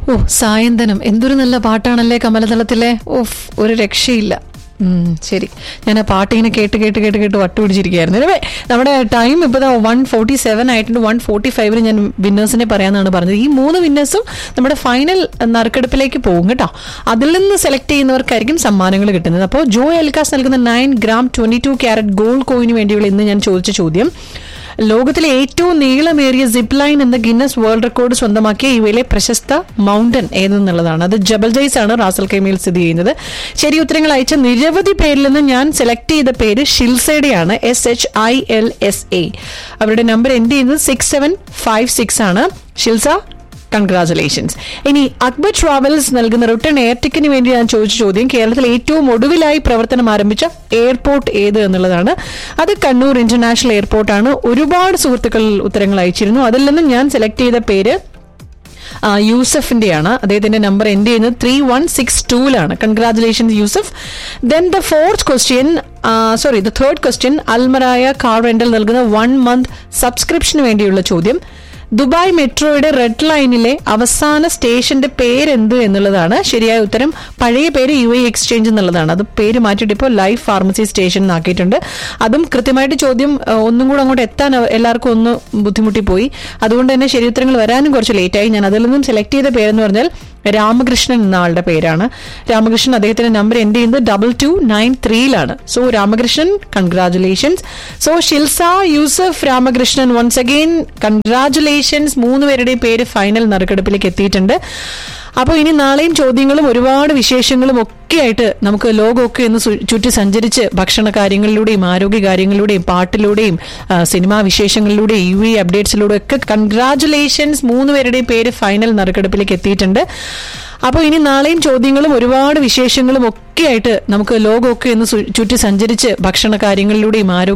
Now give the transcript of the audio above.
ഓ സായന്തനം എന്തൊരു നല്ല പാട്ടാണല്ലേ കമലതളത്തിലെ ഓഫ് ഒരു രക്ഷയില്ല ഉം, ശരി ഞാൻ ആ പാട്ട് ഇങ്ങനെ കേട്ട് കേട്ട് കേട്ട് കേട്ട് വട്ടുപിടിച്ചിരിക്കുകയായിരുന്നു Anyway, നമ്മുടെ ടൈം ഇപ്പോൾ വൺ ഫോർട്ടി സെവൻ ആയിട്ടുണ്ട് വൺ ഫോർട്ടി ഫൈവിന് ഞാൻ വിന്നേഴ്സിനെ പറയാമെന്നാണ് പറഞ്ഞത് ഈ മൂന്ന് വിന്നേഴ്സും നമ്മുടെ ഫൈനൽ നറുക്കെടുപ്പിലേക്ക് പോകും കേട്ടോ അതിൽ നിന്ന് സെലക്ട് ചെയ്യുന്നവർക്കായിരിക്കും സമ്മാനങ്ങൾ കിട്ടുന്നത് അപ്പോൾ ജോ എൽക്കാസ് നൽകുന്ന nine gram twenty two carat gold കോയിന് വേണ്ടിയുള്ള ഇന്ന് ഞാൻ ചോദിച്ച ചോദ്യം ലോകത്തിലെ ഏറ്റവും നീളമേറിയ സിപ്പ് ലൈൻ എന്ന ഗിന്നസ് വേൾഡ് റെക്കോർഡ് സ്വന്തമാക്കിയ ഇവയിലെ പ്രശസ്ത മൗണ്ടൻ ഏതെന്നുള്ളതാണ് അത് ജബൽ ജയ്സ് ആണ് റാസൽ കൈമയിൽ സ്ഥിതി ചെയ്യുന്നത് ശരി ഉത്തരങ്ങൾ അയച്ച നിരവധി പേരിൽ നിന്ന് ഞാൻ സെലക്ട് ചെയ്ത പേര് ഷിൽസയുടെയാണ് S H I L S A അവരുടെ നമ്പർ എൻഡ് ചെയ്യുന്നത് സിക്സ് സെവൻ ഫൈവ് സിക്സ് ആണ് ഷിൽസ കൺഗ്രാചുലേഷൻസ് ഇനി അക്ബർ ട്രാവൽസ് നൽകുന്ന റിട്ടേൺ എയർ ടിക്കറ്റിന് വേണ്ടി ഞാൻ ചോദിച്ച ചോദ്യം കേരളത്തിൽ ഏറ്റവും ഒടുവിലായി പ്രവർത്തനം ആരംഭിച്ച എയർപോർട്ട് ഏത് എന്നുള്ളതാണ് അത് കണ്ണൂർ ഇന്റർനാഷണൽ എയർപോർട്ടാണ് ഒരുപാട് സുഹൃത്തുക്കൾ ഉത്തരങ്ങൾ അയച്ചിരുന്നു അതിൽ നിന്നും ഞാൻ സെലക്ട് ചെയ്ത പേര് ആ, യൂസഫിന്റെയാണ് അദ്ദേഹത്തിന്റെ നമ്പർ എൻഡ് ചെയ്യുന്നത് ത്രീ വൺ സിക്സ് ടൂലാണ് congratulations Yusuf then the fourth question sorry the third question Almarai car rental നൽകുന്ന വൺ മന്ത് സബ്സ്ക്രിപ്ഷന് വേണ്ടിയുള്ള ചോദ്യം ദുബായ് മെട്രോയുടെ റെഡ് ലൈനിലെ അവസാന സ്റ്റേഷന്റെ പേരെന്ത് എന്നുള്ളതാണ് ശരിയായ ഉത്തരം പഴയ പേര് യു എ എക്സ്ചേഞ്ച് എന്നുള്ളതാണ് അത് പേര് മാറ്റിയിട്ട് ഇപ്പോൾ ലൈഫ് ഫാർമസി സ്റ്റേഷൻ എന്നാക്കിയിട്ടുണ്ട് അതും കൃത്യമായിട്ട് ചോദ്യം ആ, ഒന്നും കൂടെ അങ്ങോട്ട് എത്താൻ അവ- എല്ലാവർക്കും ഒന്ന് ബുദ്ധിമുട്ടി പോയി അതുകൊണ്ട് തന്നെ ശരി ഉത്തരങ്ങൾ വരാനും കുറച്ച് ലേറ്റായി ഞാൻ അതിൽ നിന്നും സെലക്ട് ചെയ്ത പേരെന്ന് പറഞ്ഞാൽ രാമകൃഷ്ണൻ എന്ന ആളുടെ പേരാണ് രാമകൃഷ്ണൻ അദ്ദേഹത്തിന്റെ നമ്പർ എൻഡ് ചെയ്യുന്നത് ഡബിൾ ടു നയൻ ത്രീയിലാണ് so Ramakrishnan congratulations so Shilsa Yusuf Ramakrishnan once again congratulations മൂന്ന് പേരുടെയും പേര് ഫൈനൽ നറുക്കെടുപ്പിലേക്ക് എത്തിയിട്ടുണ്ട് അപ്പോൾ ഇനി നാളെയും ചോദ്യങ്ങളും ഒരുപാട് വിശേഷങ്ങളും ഒക്കെ ആയിട്ട് നമുക്ക് ലോകമൊക്കെ ഒന്ന് സു- ചുറ്റി സഞ്ചരിച്ച് ഭക്ഷണ കാര്യങ്ങളിലൂടെയും ആരോഗ്യ കാര്യങ്ങളിലൂടെയും പാട്ടിലൂടെയും ആ, സിനിമാ വിശേഷങ്ങളിലൂടെയും യു ഇ അപ്ഡേറ്റ്സിലൂടെ ഒക്കെ കൺഗ്രാചുലേഷൻസ് മൂന്ന് പേരുടെയും പേര് ഫൈനൽ നറുക്കെടുപ്പിലേക്ക് എത്തിയിട്ടുണ്ട് അപ്പോൾ ഇനി നാളെയും ചോദ്യങ്ങളും ഒരുപാട് വിശേഷങ്ങളും ഒക്കെ ആയിട്ട് നമുക്ക് ലോകമൊക്കെ ഒന്ന് സു- ചുറ്റി സഞ്ചരിച്ച് ഭക്ഷണ കാര്യങ്ങളിലൂടെയും ആരോഗ്യ